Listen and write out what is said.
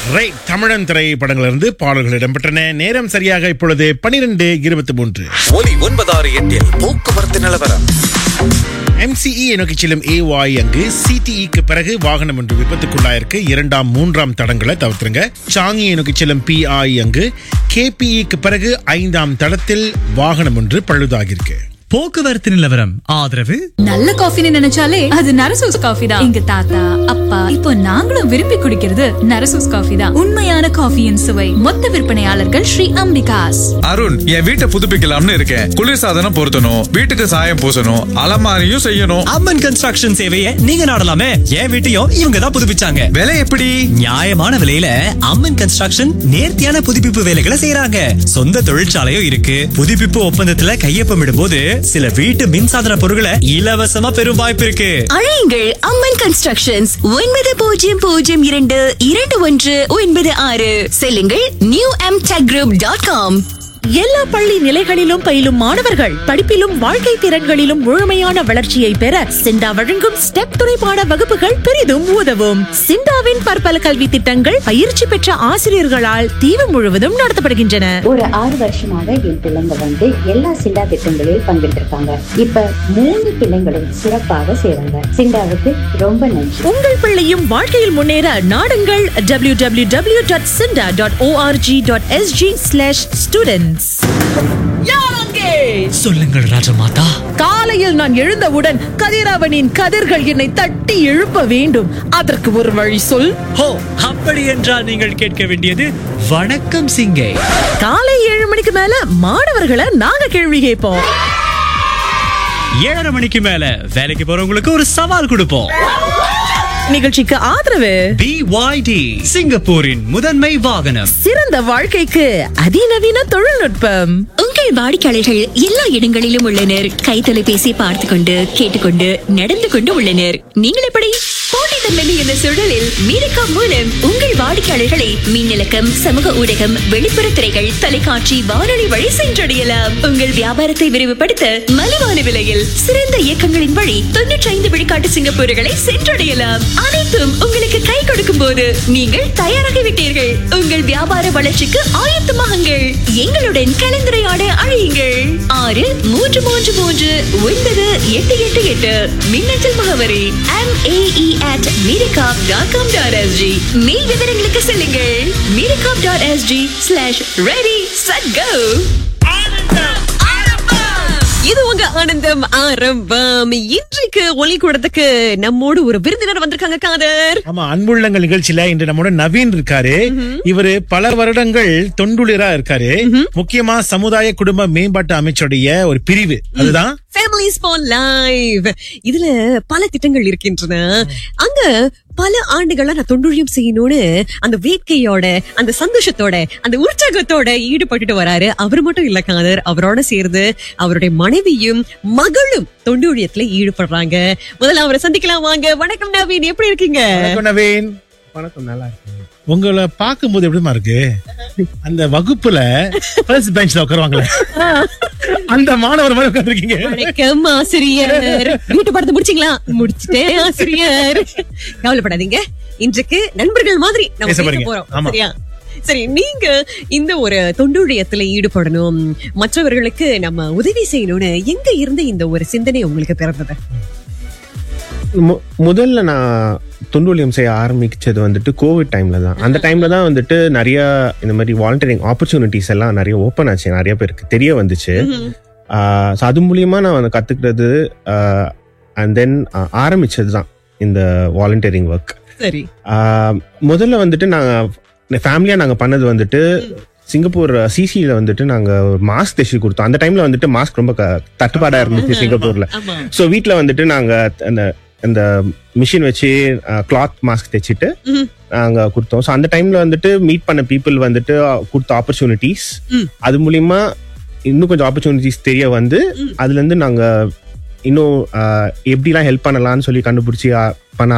Right தமிழன் திரைப்படங்களிலிருந்து பாடல்கள் இடம்பெற்றன நேரம் சரியாக இப்பொழுது பனிரெண்டு இருபத்தி மூன்று ஒலி ஒன்பதாறு எட்டில் போக்குவரத்து நிலவரம் எம்சிஇ நோக்கி செல்லும் ஏவாய் அங்கு சிடிஇக்கு பிறகு வாகனம் ஒன்று விபத்துக்குள்ளாயிருக்கு இரண்டாம் மூன்றாம் தடங்களை தவிர்த்துருங்க சாங்கியை நோக்கி செல்லும் பிஐ அங்கு கேபிஇக்கு பிறகு ஐந்தாம் தடத்தில் வாகனம் ஒன்று பழுதாகியிருக்கு போக்குவரத்து நிலவரம் ஆதரவு நல்ல காஃபின்னு நினைச்சாலே அது நரசூஸ் காஃபி தான் எங்க தாத்தா அப்பா இப்போ நாங்களும் விரும்பி குடிக்கிறது நரசூஸ் காஃபி தான் உண்மையான காஃபியின் சுவை மொத்த விற்பனையாளர்கள் ஸ்ரீ அம்பிகாஸ் அருண் என் வீட்டை புதுப்பிக்கலாம்னு இருக்கேன் குளிர்சாதனம் பொருத்தணும் வீட்டுக்கு சாயம் பூசணும் அலமாரியும் செய்யணும் அம்மன் கன்ஸ்ட்ரக்ஷன் சேவையை நீங்க நாடலாமே என் வீட்டையும் இவங்க தான் புதுப்பிச்சாங்க விலை எப்படி நியாயமான விலையில அம்மன் கன்ஸ்ட்ரக்ஷன் நேர்த்தியான புதுப்பிப்பு வேலைகளை செய்யறாங்க சொந்த தொழிற்சாலையும் இருக்கு புதுப்பிப்பு ஒப்பந்தத்துல கையொப்பமிடும் போது சில வீட்டு மின்சாதன பொருட்களை இலவசமா பெறும் வாய்ப்பு இருக்கு அழையுங்கள் அம்மன் கன்ஸ்ட்ரக்ஷன்ஸ் ஒன்பது பூஜ்ஜியம் பூஜ்ஜியம் இரண்டு இரண்டு ஒன்று ஒன்பது ஆறு செல்லுங்கள் new M tech group dot com எல்லா பள்ளி நிலைகளிலும் பயிலும் மாணவர்கள் படிப்பிலும் வாழ்க்கை திறன்களிலும் முழுமையான வளர்ச்சியை பெற சிண்டா வழங்கும் ஸ்டெப் துணைப்பாட வகுப்புகள் பெரிதும் உதவும் சிண்டாவின் பற்பல கல்வி திட்டங்கள் பயிற்சி பெற்ற ஆசிரியர்களால் தீவு முழுவதும் நடத்தப்படுகின்றன ஒரு ஆறு வருஷமாக என் பிள்ளைங்க வந்து எல்லா சிண்டா திட்டங்களில் பங்கெடுத்திருக்காங்க இப்ப மூணு பிள்ளைங்களும் சிறப்பாக செய்றாங்க சிண்டாவுக்கு ரொம்ப நன்றி உங்கள் பிள்ளையும் வாழ்க்கையில் முன்னேற நாடுங்கள் W W W dot SINDA dot ORG dot SG slash students சொல்லுங்கள் ராஜமாதா காலையில் நான் எழுந்தவுடன் கதிரவனின் கதிர்கள் என்னை தட்டி எழுப்ப வேண்டும் அதற்கு ஒரு வழி சொல் ஹோ அப்படி என்றால் நீங்கள் கேட்க வேண்டியது வணக்கம் சிங்கை காலை ஏழு மணிக்கு மேல மாணவர்களை நாங்க கேள்வி கேட்போம் ஏழரை மணிக்கு மேல வேலைக்கு போறவங்களுக்கு ஒரு சவால் கொடுப்போம் நிகழ்ச்சிக்கு ஆதரவு பிஒய்டி சிங்கப்பூரின் முதன்மை வாகனம் சிறந்த வாழ்க்கைக்கு அதிநவீன தொழில்நுட்பம் உங்கள் வாடிக்கையாளர்கள் எல்லா இடங்களிலும் உள்ளனர் கை தொலைபேசி பார்த்து கொண்டு கேட்டுக்கொண்டு நடந்து கொண்டு உள்ளனர் நீங்கள் எப்படி போட்டித்தன்மை என்ற சூழலில் மீரக்கா மூலம் உங்கள் வாடிக்கையாளர்களை மின்னலக்கம் சமூக ஊடகம் வெளிப்புற திரைகள் தொலைக்காட்சி வானொலி வழி சென்றடையலாம் உங்கள் வியாபாரத்தை விரிவுபடுத்த மலிவான விலையில் சிறந்த இயக்கங்களின் வழி தொன்னூற்றி ஐந்து விழுக்காட்டு சிங்கப்பூர்களை சென்றடையலாம் அனைத்தும் உங்களுக்கு கை கொடுக்கும் போது நீங்கள் தயாராகிவிட்டீர்கள் உங்கள் வியாபார வளர்ச்சிக்கு ஆயத்தமாகுங்கள் எங்களுடன் கலந்துரையாட அழையுங்கள் ஆறு மூன்று மூன்று மூன்று ஒன்பது எட்டு எட்டு எட்டு மின்னஞ்சல் முகவரி எம் ஏஇ அட் மீரகாப் டாட் காம் டாட் எஸ்ஜி மேல் விவரங்களுக்கு செல்லுங்கள் மீரகாப் dot SG slash ready set go இது உங்க ஆனந்தம் ஆரம்பம் இன்றைக்கு ஒலி கூடத்துக்கு நம்மோடு ஒரு விருந்தினர் வந்திருக்காங்க காதர் ஆமா அன்புள்ளங்கள் நிகழ்ச்சியில இன்று நம்மோட நவீன் இருக்காரு இவரு பல வருடங்கள் தொண்டுளிரா இருக்காரு முக்கியமா சமுதாய குடும்ப மேம்பாட்டு அமைச்சுடைய ஒரு பிரிவு அதுதான் ஃபேமிலிஸ் ஃபார் லைவ் இதுல பல திட்டங்கள் இருக்கின்றன அங்க பல ஆண்டுகளா நான் தொண்டுழியம் செய்யணும்னு அந்த வேட்கையோட அந்த சந்தோஷத்தோட அந்த உற்சாகத்தோட ஈடுபட்டுட்டு வராரு அவர் மட்டும் இல்ல காதர் அவரோட சேர்ந்து அவருடைய மனைவியும் மகளும் தொண்டுழியத்துல ஈடுபடுறாங்க முதல்ல அவரை சந்திக்கலாம் வாங்க வணக்கம் நவீன் எப்படி இருக்கீங்க வணக்கம் நவீன் வணக்கம் நல்லா இருக்கு உங்களை பார்க்கும்போது எப்படிமா இருக்கு அந்த வகுப்புல ஃபர்ஸ்ட் பெஞ்ச்ல உட்காருவாங்களே அந்த மாணவர் மாதிரி உட்காந்துருக்கீங்க வணக்கம் ஆசிரியர் வீட்டு படத்தை முடிச்சீங்களா முடிச்சிட்டேன் ஆசிரியர் கவலைப்படாதீங்க இன்றைக்கு நண்பர்கள் மாதிரி நம்ம பேச பேச போறீங்க. போறோம் ஆமா. சரியா சரி நீங்க இந்த ஒரு தொண்டுழியத்துல ஈடுபடணும் மற்றவர்களுக்கு நம்ம உதவி செய்யணும்னு எங்க இருந்து இந்த ஒரு சிந்தனை உங்களுக்கு பிறந்தது மு- முதல்ல நான் தொண்டுலியம் செய்ய ஆரம்பிச்சது வந்துட்டு கோவிட் டைம்ல தான் அந்த டைம்ல தான் வந்துட்டு நிறைய இந்த மாதிரி வாலண்டியரிங் ஆப்பர்ச்சுனிட்டிஸ் எல்லாம் நிறைய ஓப்பன் ஆச்சு நிறைய பேருக்கு தெரிய வந்துச்சு ஆஹ் so அது மூலியமா நான் வந்து கத்துக்கிறது அண்ட் தென் ஆரம்பிச்சது தான் இந்த வாலண்டியரிங் ஒர்க் சரி முதல்ல வந்துட்டு நாங்கள் ஃபேமிலியாக நாங்கள் பண்ணது வந்துட்டு சிங்கப்பூர் சிசியில் வந்துட்டு நாங்கள் ஒரு மாஸ்க் தைச்சு கொடுத்தோம் அந்த டைம்ல வந்துட்டு மாஸ்க் ரொம்ப க- தட்டுப்பாடா இருந்துச்சு சிங்கப்பூர்ல ஆமா ஸோ வீட்டில் வந்துட்டு நாங்கள் அந்த அந்த மிஷின் வச்சு கிளாத் மாஸ்க் தைச்சிட்டு ம்ஹும். நாங்கள் கொடுத்தோம் ஸோ அந்த டைம்ல வந்துட்டு மீட் பண்ண பீப்புள் வந்துட்டு அஹ், கொடுத்த ஆப்பர்ச்சுனிட்டிஸ் ம். அது மூலியமா இன்னும் கொஞ்சம் ஆப்பர்ச்சுனிட்டிஸ் தெரிய வந்து அதுல இருந்து நாங்க இன்னும் அஹ், எப்படிலாம் ஹெல்ப் பண்ணலாம்னு சொல்லி கண்டுபிடிச்சி அஹ், பண்ண